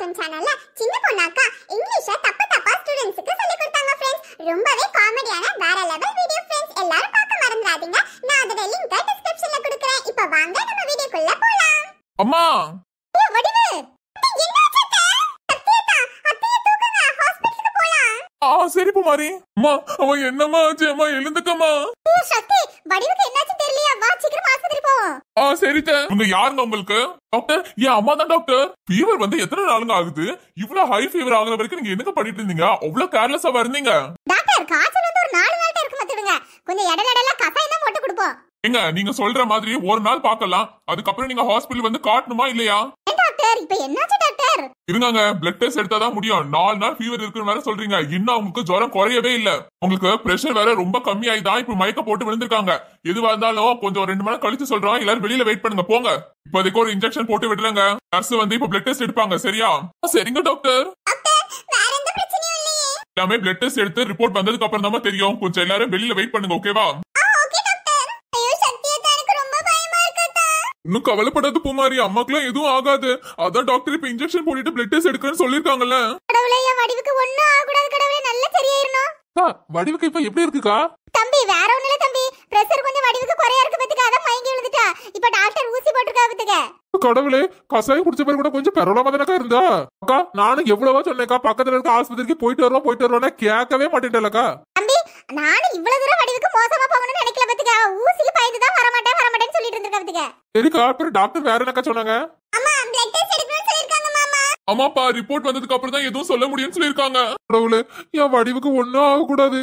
Cartoon சேனல்ல சின்ன பொண்ணாக்கா இங்கிலீஷ தப்பு தப்பா ஸ்டூடண்ட்ஸ்க்கு சொல்லி கொடுத்தாங்க ஃப்ரெண்ட்ஸ் ரொம்பவே காமெடியான வேற லெவல் வீடியோ ஃப்ரெண்ட்ஸ் எல்லாரும் பார்க்க மறந்துடாதீங்க நான் அதோட லிங்க் டிஸ்கிரிப்ஷன்ல கொடுக்குறேன் இப்போ வாங்க நம்ம வீடியோக்குள்ள போலாம் அம்மா ஏய், வடிவு அத்தை, என்னாச்சு அத்தை? சத்யதா, அத்தையை தூக்குங்க ஹாஸ்பிடலுக்கு போலாம் ஆ சரி குமாரி அம்மா அவன் என்னம்மா ஆச்சு அம்மா எழுந்துக்கம்மா ஏய், சக்தி வடிவுக்கு என்னாச்சு தெரியலையா வா சீக்கிரம் ஆஸ்பத்திரி போவோம் ஆ சரிட்ட உங்க யாருங்க உங்களுக்கு டாக்டர் என் அம்மா தான் டாக்டர் ஃபீவர் வந்து எத்தனை நாளுங்க ஆகுது இவ்வளவு ஹை ஃபீவர் ஆகுற வரைக்கும் நீங்க என்னங்க பண்ணிட்டு இருந்தீங்க அவ்வளவு கேர்லெஸ்ஸா இருந்தீங்க டாக்டர் காய்ச்சல் வந்து ஒரு நாலு நாள்கிட்ட இருக்க மாத்திடுங்க கொஞ்சம் இடையில இடையில கசாயம் தான் போட்டு கொடுப்போம் ஏங்க நீங்க சொல்ற மாதிரி ஒரு நாள் பார்க்கலாம் அதுக்கப்புறம் நீங்க ஹாஸ்பிடல் வந்து காட்டணுமா இல்லையா ஏன் டாக்டர் இப்போ என்னாச்சு டாக்டர் இருங்க பிளட் டெஸ்ட் எடுத்தாதான் முடியும் நாலு நாள் ஃபீவர் இருக்குன்னு வேற சொல்றீங்க இன்னும் உங்களுக்கு ஜுரம் குறையவே இல்ல உங்களுக்கு பிரஷர் வேற ரொம்ப கம்மியாயி தான் இப்ப மயக்க போட்டு விழுந்திருக்காங்க எதுவா இருந்தாலும் கொஞ்சம் ரெண்டு மணி நேரம் கழிச்சு சொல்றோம் எல்லாரும் வெளியில வெயிட் பண்ணுங்க போங்க இப்போதைக்கு ஒரு இன்ஜெக்ஷன் போட்டு விடுறேங்க நர்ஸ் வந்து இப்ப பிளட் டெஸ்ட் எடுப்பாங்க சரியா ஆ, சரிங்க டாக்டர் டாக்டர் வேற எந்த பிரச்சனையும் இல்லையே எல்லாமே பிளட் டெஸ்ட் எடுத்து ரிப்போர்ட் வந்ததுக்கு அப்புறம் தான் தெரியும் கொஞ்சம் எல்லாரும் வெளியில வெயிட் பண்ணுங்க ஓகேவா ஆ ஓகே டாக்டர் ஐயோ சத்யதா எனக்கு ரொம்ப பயமா இருக்குதா இன்னும் கவலைப்படாத பூமாரி அம்மாக்குலாம் எதுவும் ஆகாது அதான் டாக்டர் இப்ப இன்ஜெக்ஷன் போட்டுட்டு பிளட் டெஸ்ட் எடுக்கிறேன்னு சொல்லிருக்காங்கல்ல கடவுளே என் வடிவுக்கு ஒண்ணும் ஆகக்கூடாது கடவுளே நல்லா சரியாயிரணும் வடிவுக்கு இப்ப எப்படி இருக்குக்கா தம்பி வேற ஒண்ணும் இல்ல தம்பி பிரஷர் கொஞ்சம் வடிவுக்கு குறையா இருக்கு பத்துக்கு அதான் மயங்கி விழுந்துட்டா இப்ப டாக்டர் ஊசி போட்டுருக்கா பத்துக்க கடவுளே கசாயம் குடிச்ச பேர் கூட கொஞ்சம் பரவலாம தானக்கா இருந்தா அக்கா நானும் எவ்வளவோ சொன்னேக்கா பக்கத்துல இருக்க ஆஸ்பத்திரிக்கு போயிட்டு வருவோம் போயிட்டு வருவோம்னா கேட்கவே மாட்டேன்டலக்கா தம்பி நானும் இவ்வளவு தூரம் வடிவுக்கு மோசமா போகணும்னு நினைக்கல பத்துக்க ஊசிக்கு பயந்து தான் வரமாட்டேன் வரமாட்டேன்னு சொல்லிட்டு இருந்திருக்கா பத்துக்க சரிக்கா அப்புறம் டாக்டர் வேற என்னக்கா சொன்னாங்க அம்மா பிளட் டெஸ்ட் எடுக்கணும்னு சொல்லிருக்காங்க மாமா ஆமாப்பா ரிப்போர்ட் வந்ததுக்கு அப்புறம் தான் எதுவும் சொல்ல முடியும்னு சொல்லிருக்காங்க கடவுளே என் வடிவுக்கு ஒண்ணும் ஆக கூடாது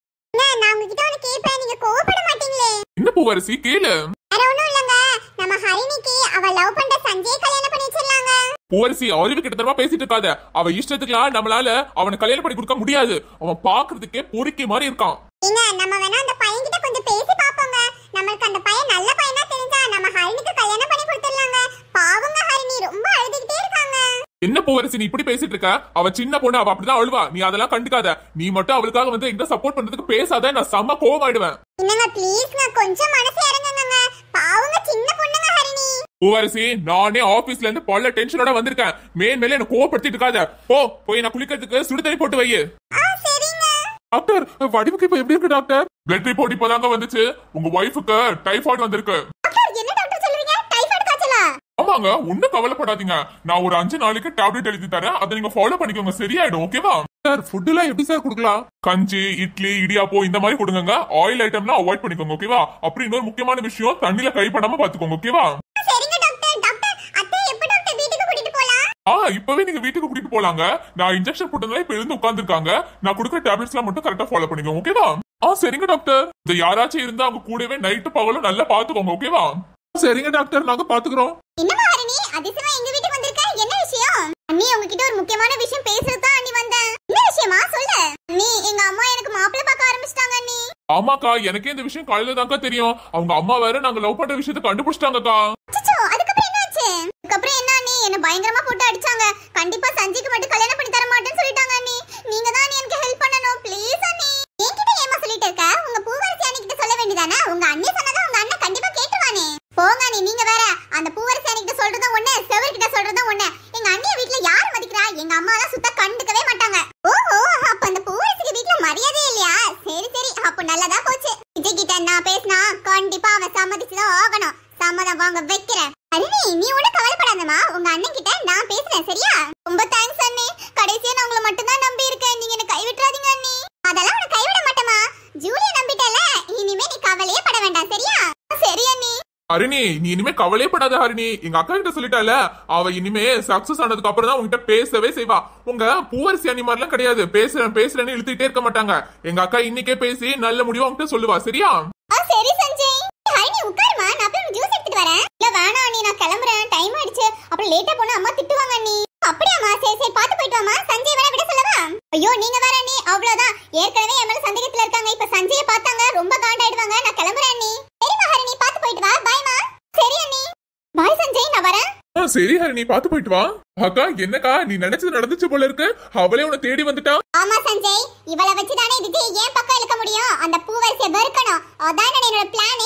நான் உங்ககிட்ட ஒண்ணு கேட்பேன் நீங்க கோவப்பட மாட்டீங்களே என்ன பூவரசி கேளு வேற ஒண்ணும் இல்லங்க நம்ம ஹரிணிக்கு அவ லவ் பண்ற சஞ்சய் கல்யாணம் பண்ணி வச்சிடலாங்க பூவரசி அறிவு கிட்டத்தரமா பேசிட்டு இருக்காத அவ இஷ்டத்துக்குலாம் நம்மளால அவனை கல்யாணம் பண்ணி கொடுக்க முடியாது அவன் பாக்குறதுக்கே பொறுக்கி மாதிரி இருக்கான் ஏங்க நம்ம வேணா அந்த பையன் கிட்ட கொஞ்சம் பேசி பாப்போங்க நம்மளுக்கு அந்த பையன் நல்ல பையனா தெரிஞ்சா நம்ம ஹரிணிக்கு கல்யாணம் பண்ணி கொடுத்துடலாங்க பாவங்க ஹரிணி ரொம்ப அழுதுகிட்டே இருக்காங்க என்ன பூவரசி நீ இப்படி பேசிட்டு இருக்க அவ சின்ன பொண்ணு அவ அப்படிதான் அழுவா நீ அதெல்லாம் கண்டுக்காத நீ மட்டும் அவளுக்காக வந்து எங்க சப்போர்ட் பண்றதுக்கு பேசாத நான் செம்ம கோவமாயிடுவேன் என்னங்க ப்ளீஸ்ங்க கொஞ்சம் மனசு இறங்குங்க பாவங்க சின்ன பொண்ணுங்க ஹரிணி பூவரசி நானே ஆபீஸ்ல இருந்து பல டென்ஷனோட வந்திருக்கேன் மேல் மேல என்ன கோவப்படுத்திட்டு இருக்காத போ போய் நான் குளிக்கிறதுக்கு சுடு தண்ணி போட்டு வை ஆ சரிங்க டாக்டர் வடிவுக்கு இப்ப எப்படி இருக்கு டாக்டர் பிளட் ரிப்போர்ட் இப்பதாங்க வந்துச்சு உங்க ஒய்ஃபுக்கு டைஃபாய்டு வந்திருக்கு டாக்டர் என்ன டாக்டர் சொல்றீங்க டைபாய்டு காய்ச்சலா ஆமாங்க ஒண்ணும் கவலைப்படாதீங்க நான் ஒரு அஞ்சு நாளைக்கு டேப்லெட் எழுதி தரேன் அதை நீங்க ஃபாலோ பண்ணிக்கோங்க சரியாயிடும் ஓகேவா சார் ஃபுட் எல்லாம் எப்படி சார் கொடுக்கலாம் கஞ்சி இட்லி இடியாப்போ இந்த மாதிரி கொடுங்க ஆயில் ஐட்டம்லாம் அவாய்ட் பண்ணிக்கோங்க ஓகேவா அப்புறம் இன்னொரு முக்கியமான விஷயம் தண்ணில கை பண்ணாம பாத்துக்கோங்க ஓகேவா சரிங்க டாக்டர் டாக்டர் அத்தை எப்ப டாக்டர் வீட்டுக்கு கூட்டிட்டு போலாம் ஆ இப்பவே நீங்க வீட்டுக்கு கூட்டிட்டு போலாங்க நான் இன்ஜெக்ஷன் போட்டதுல இப்ப எழுந்து உட்கார்ந்துருக்காங்க நான் கொடுக்குற டேப்லெட்ஸ் எல்லாம் மட்டும் கரெக்டா ஃபாலோ பண்ணிக்கோங்க ஓகேவா ஆ சரிங்க டாக்டர் இந்த யாராச்சும் இருந்தா அவங்க கூடவே நைட்டு பகலும் நல்லா பாத்துக்கோங்க ஓகேவா சரிங்க டாக்டர் நாங்க பாத்துக்கிறோம் என்னம்மா ஹரிணி அதிசயமா எங்க வீட்டுக்கு வந்திருக்க என்ன விஷயம் அண்ணி உங்ககிட்ட ஒரு முக்கியமான விஷயம் பேசுறது தான் அண்ணி வந்தேன் என்ன விஷயமா சொல்லு அண்ணி எங்க அம்மா எனக்கு மாப்பிள்ளை பார்க்க ஆரம்பிச்சிட்டாங்க அண்ணி ஆமாக்கா எனக்கே இந்த விஷயம் காலையில தான்க்கா தெரியும் அவங்க அம்மா வேற நாங்க லவ் பண்ற விஷயத்தை கண்டுபிடிச்சிட்டாங்கக்கா அச்சச்சோ அதுக்கப்புறம் என்னாச்சு அதுக்கப்புறம் என்ன அண்ணி என்ன பயங்கரமா போட்டு அடிச்சாங்க கண்டிப்பா சஞ்சிக்கு மட்டும் கல்யாணம் பண்ணி தர மாட்டேன்னு சொல்லிட்டாங்க அண்ணி நீங்க தான் அண்ணி எனக்கு ஹெல்ப் பண்ணணும் ப்ளீஸ் அண்ணி என்கிட்ட ஏமா சொல்லிட்டு இருக்க உங்க பூவரசி அண்ணி கிட்ட சொல்ல வேண்டியதானே உங்க அண்ணி சொன்னதை உங்க அண்ணன் கண்டிப்பா கேட்டுவானே போங்க அண்ணி நீங்க வேற அந்த பூவரசி அண்ணி கிட்ட சொல்றதும் ஒண்ணு செவர் கிட்ட சொல்றதும் ஒண்ணு எங்க அண்ணிய வீட்ல யார் மதிக்கிறா எங்க அம்மா எல்லாம் சுத்த கண்டுக்கவே மாட்டாங்க ஓஹோ அப்ப அந்த பூவரசிக்கு வீட்ல மரியாதை இல்லையா சரி சரி அப்ப நல்லதா போச்சு விஜய் கிட்ட நான் பேசினா கண்டிப்பா அவன் சம்மதிச்சுதான் ஆகணும் சம்மதம் வாங்க வைக்கிறேன் அண்ணி நீ ஒண்ணு கவலைப்படாதம்மா உங்க அண்ணன் கிட்ட நான் பேசுறேன் சரியா ரொம்ப தேங்க்ஸ் அண்ணி கடைசியா நான் உங்களை மட்டும் தான் நம்பி இருக்கேன் நீங்க என்ன கைவிட்டுறாதீங்க அண்ணி அதெல்லாம் உன்னை கைவிட மாட்டேமா ஜூலிய நம்பிட்டல இனிமே நீ கவலையே பட வேண்டாம் சரியா சரி அண்ணி ஹரிணி நீ இனிமே கவலையே படாத ஹரிணி எங்க அக்கா கிட்ட சொல்லிட்டால அவ இனிமே சக்சஸ் ஆனதுக்கு அப்புறம் தான் உங்ககிட்ட பேசவே செய்வா உங்க பூவரசி அணி மாதிரிலாம் கிடையாது பேசுறேன் பேசுறேன்னு இழுத்துட்டே இருக்க மாட்டாங்க எங்க அக்கா இன்னைக்கே பேசி நல்ல முடிவு உங்ககிட்ட சொல்லுவா சரியா ஆ சரி சஞ்சய் ஹரிணி உட்காருமா நான் போய் ஜூஸ் எடுத்துட்டு வரேன் இல்ல வேணாம் அண்ணி நான் கிளம்புறேன் டைம் ஆயிடுச்சு அப்புறம் லேட்டா போனா அம்மா திட்டுவாங்க அண்ணி அப்படியாம்மா சரி சரி பாத்து போயிட்டு வாமா சஞ்சய் வேணா விட சொல்லவா ஐயோ நீங்க வேற அண்ணி அவ்வளவுதான் ஏற்கனவே என் மேல சந்தேகத்துல இருக்காங்க இப்ப சஞ்சயை பார்த்தாங்க ரொம்ப காண்டாயிடுவாங்க நான் கிளம்புறேன் அண்ணி சரிம்மா ஹரிணி பாத்து போயிட்டு வா பாய்மா சரி அண்ணி பாய் சஞ்சய் நான் வரேன் ஆ, சரி ஹரிணி பாத்து போயிட்டு வா அக்கா என்னக்கா நீ நினைச்சது நடந்துச்சு போல இருக்கு அவளே உன்னை தேடி வந்துட்டா ஆமா சஞ்சய் இவளை வச்சுதானே விஜய் ஏன் பக்கம் இழுக்க முடியும் அந்த பூவரசியை வெறுக்கணும் அதான் என்னோட பிளானே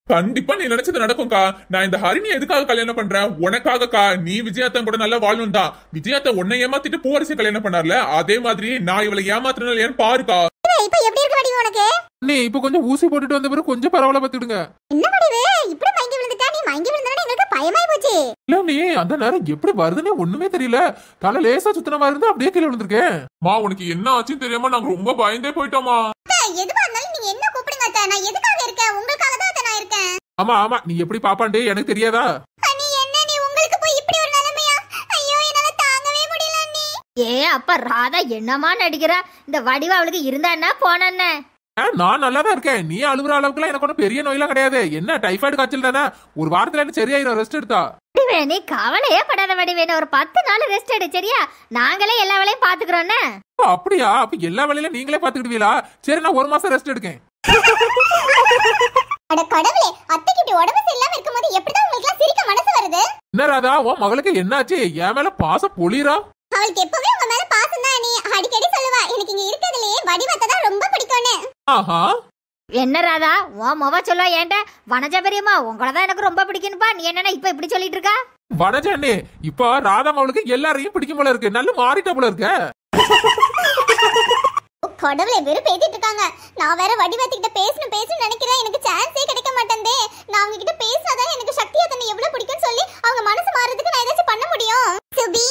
கண்டிப்பா நீ நினைச்சது நடக்கும்க்கா நான் இந்த ஹரிணி எதுக்காக கல்யாணம் பண்றேன் உனக்காகக்கா நீ விஜயாத்தன் கூட நல்லா வாழணும் தான் விஜயாத்த உன்னை ஏமாத்திட்டு பூவரசி கல்யாணம் பண்ணார்ல அதே மாதிரி நான் இவளை ஏமாத்துறேன் ஏன்னு பாருக்கா இப்ப எப்படி இருக்கு வடிவு உனக்கு நீ இப்ப கொஞ்சம் ஊசி போட்டுட்டு வந்த பிறகு கொஞ்சம் பரவாயில்ல பாத்துடுங்க என்ன வடிவு இப்படி மயங்கி விழுந்துட்டா நீ மயங்கி விழுந்தா எங்களுக்கு பயமாயி போச்சு இல்ல நீ அந்த நேரம் எப்படி வருதுன்னே ஒண்ணுமே தெரியல தலை லேசா சுத்தின மாதிரி இருந்தா அப்படியே கீழே விழுந்திருக்கேன் மா உனக்கு என்ன ஆச்சுன்னு தெரியாம நாங்க ரொம்ப பயந்தே போயிட்டோமா அத்தை, எதுவா இருந்தாலும் நீங்க என்ன கூப்பிடுங்க அத்தை நான் எதுக்காக இருக்கேன் உங்களுக்காக தான் அத்தை நான் இருக்கேன் ஆமா ஆமா நீ எப்படி பாப்பாண்டே எனக்கு தெரியாதா அண்ணி என்ன நீ உங்களுக்கு போய் இப்படி ஒரு நிலைமையா ஐயோ என்னால தாங்கவே முடியல அண்ணி ஏ அப்ப ராதா என்னமா நடிக்கிறா இந்த வடிவ அவளுக்கு இருந்தா என்ன போன என்ன ஆ, நான் நல்லா தான் இருக்கேன் நீ அழுகுற அளவுக்குலாம் எனக்கு ஒன்றும் பெரிய நோயெல்லாம் கிடையாது என்ன டைஃபாய்டு காய்ச்சல் தானே ஒரு வாரத்துல என்ன சரியாயிரும் ரெஸ்ட் எடுத்தா வடிவே நீ கவலையே படாத வடிவேன் ஒரு பத்து நாள் ரெஸ்ட் எடு சரியா நாங்களே எல்லா வேலையும் பாத்துக்கிறோன்னு ஓ, அப்படியா அப்ப எல்லா வேலையிலும் நீங்களே பாத்துக்கிடுவீங்களா சரி நான் ஒரு மாசம் ரெஸ்ட் எடுக்கேன் அட கடவுளே அத்தைக்கு இப்படி உடம்பு சரியில்லாம இருக்கும்போது எப்படிதான் உங்களுக்கு எல்லாம் சிரிக்க மனசு வருது என்ன ராதா உன் மகளுக்கு என்னாச்சு என் மேல பாசம் பொழியறா அவளுக்கு எப்பவுமே உங்க மேல பாசம் தான் நீ அடிக்கடி சொல்லுவா எனக்கு இங்க இருக்கிறதுலயே வடிவத்தை தான் ரொம்ப பிடிக்கும்னு ஆஹா என்ன ராதா உன் முவ சொல்ல ஏன்டா வனஜா பெரியம்மா உங்களை தான் எனக்கு ரொம்ப பிடிக்கும்ப்பா நீ என்னன்னா இப்ப இப்படி சொல்லிட்டு இருக்கா வடஜானே இப்போ ராதா மகளுக்கு எல்லாரையும் பிடிக்கும் போல இருக்கு நல்ல மாறிட்ட போல இருக்க ஓ, கடவுளே வெறும் பேசிட்டு இருக்காங்க நான் வேற வடிவத்துக்கிட்ட பேசணும் பேசணும்னு நினைக்கிறேன் எனக்கு சான்ஸே கிடைக்க மாட்டேந்தே நான் அவங்க கிட்ட பேசினாதான் எனக்கு சக்தியா தன்னை எவ்வளவு பிடிக்கும்னு சொல்லி அவங்க மனசு மாறதுக்கு நான் ஏதாச்சும் பண்ண முடியும் சுபி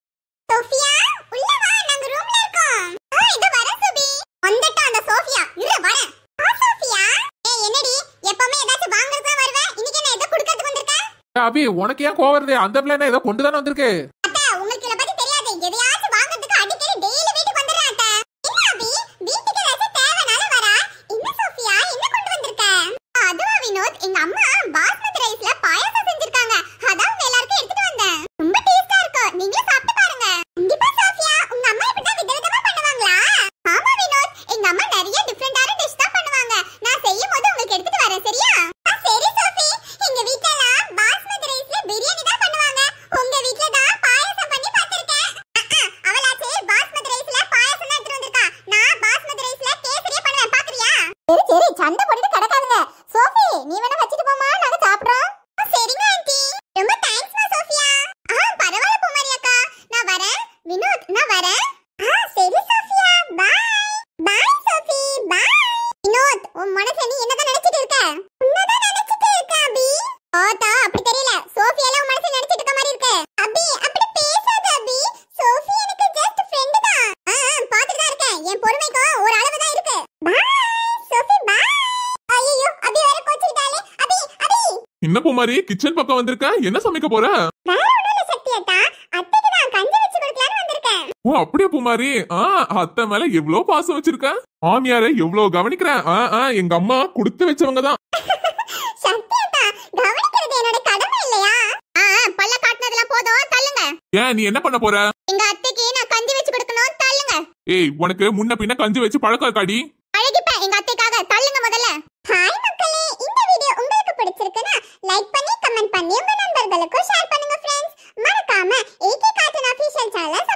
சோஃபியா உள்ள வா நாங்க ரூம்ல இருக்கோம் ஆ இத வர சுபி வந்துட்டா அந்த சோஃபியா இரு வரேன் ஆ சோஃபியா ஏய் என்னடி எப்பவுமே ஏதாச்சும் வாங்குறதுக்கு தான் வருவேன் இன்னைக்கு என்ன ஏதோ கொடுக்கறதுக்கு வந்திருக்க அபி உனக்கு ஏன் கோவம் வருது அந்த பிள்ளை ஏதோ கொண்டு தானே வந்திருக்கு அத்தை உங்களுக்கு இத பத்தி தெரியாது எதையாச்சும் வாங்குறதுக்கு அடிக்கடி டெய்லி வீட்டுக்கு வந்துடுறேன் அத்தை என்ன அபி வீட்டுக்கு ஏதாச்சும் தேவைனால வரா என்ன சோஃபியா என்ன கொண்டு வந்திருக்க அதுவா வினோத் எங்க அம்மா பாஸ்மதி ரைஸ்ல பாயாசம் செஞ்சிருக்காங்க அதான் உங்க எல்லாருக்கும் எடுத்துட்டு வந்தேன் ரொம்ப டேஸ்டா இருக்கு நீங்களும் சாப்பிட்டு பாருங்க கண்டிப்பா சோஃபியா உங்க அம்மா இப்படி விதவிதமா பண்ணுவாங்களா ஆமா வினோத் எங்க அம்மா நிறைய டிஃபரெண்டான டிஷ் தான் பண்ணுவாங்க நான் செய்யும் போது உங்களுக்கு எடுத்துட்டு வரேன் சரியா ஆ, சரி சோஃபி எங்க வீட்ல எல்லாம் பாஸ்மதி ரைஸ்ல பிரியாணி தான் பண்ணுவாங்க உங்க வீட்ல தான் பாயாசம் பண்ணி பார்த்திருக்கேன் அஹ், அஹ், அவளாச்சே பாஸ்மதி ரைஸ்ல பாயாசம் தான் எடுத்துட்டு வந்திருக்கா நான் பாஸ்மதி ரைஸ்ல கேசரியே பண்ணுவேன் பாக்குறியா சரி சரி சண்டை போட்டுட்டு கிடக்காதுங்க சோஃபி நீ வேணா வச்சிட்டு போமா நாங்க சாப்பிடுறோம் ஆ, சரிங்க ஆண்டி ரொம்ப தேங்க்ஸ்மா சோஃபியா ஆ பரவாயில்ல பூமாரி அக்கா நான் வரேன் வினோத் நான் வரேன் ஆ சரி Sophia bye bye Sophie bye Vinod உன் மனசுல நீ என்னதான் நினைச்சிட்டு இருக்க உன்னதான் நினைச்சிட்டு இருக்க அபி ஓதா அப்படி தெரியல சோஃபி எல்லாம் உன் மனசுல நினைச்சிட்டு இருக்க மாதிரி இருக்கு அபி அப்படி பேசாத அபி சோஃபி எனக்கு ஜஸ்ட் ஃப்ரெண்ட் தான் ஆ ஆ, பார்த்துட்டு தான் இருக்கேன் என் பொறுமைக்கும் ஒரு அளவு தான் இருக்கு பாய் சோஃபி பாய் ஐயோ அபி வேற கோச்சிட்டாலே அபி அபி என்ன பூமாரி கிச்சன் பக்கம் வந்திருக்க என்ன சமைக்க போற வேற ஒண்ணும் இல்ல சக்தி அத்தா அத்தைக்கு நான் கஞ்சி வச்சு கொடுக்கலாம்னு வந்திருக்கேன் ஓ அப்படியே பூமாரி ஆ அத்தை மேல எவ்வளவு பாசம் வச்சிருக்க மாமியார எவ்வளவு கவனிக்கிறேன் ஆ ஆ எங்க அம்மா கொடுத்து வச்சவங்க தான் சக்தி அத்தா கவனிக்கிறது என்னோட கடமை இல்லையா ஆ ஆ, பல்ல காட்டுனதெல்லாம் போதும் தள்ளுங்க ஏன் நீ என்ன பண்ண போற எங்க அத்தைக்கு நான் கஞ்சி வச்சு கொடுக்கணும் தள்ளுங்க ஏய் உனக்கு முன்ன பின்ன கஞ்சி வச்சு பழக்கம் இருக்காடி அழகிப்பேன் எங்க அத்தைக்காக தள்ளுங்க முதல்ல ஹாய் மக்களே இந்த வீடியோ உங்களுக்கு பிடிச்சிருக்குன்னா லைக் பண்ணி கமெண்ட் பண்ணி உங்க நண்பர்களுக்கும் ஷேர் பண்ணுங்க ஃப்ரெண்ட்ஸ் மறக்காம ஏகே கார்ட்டூன் அபிஷியல் சேனலை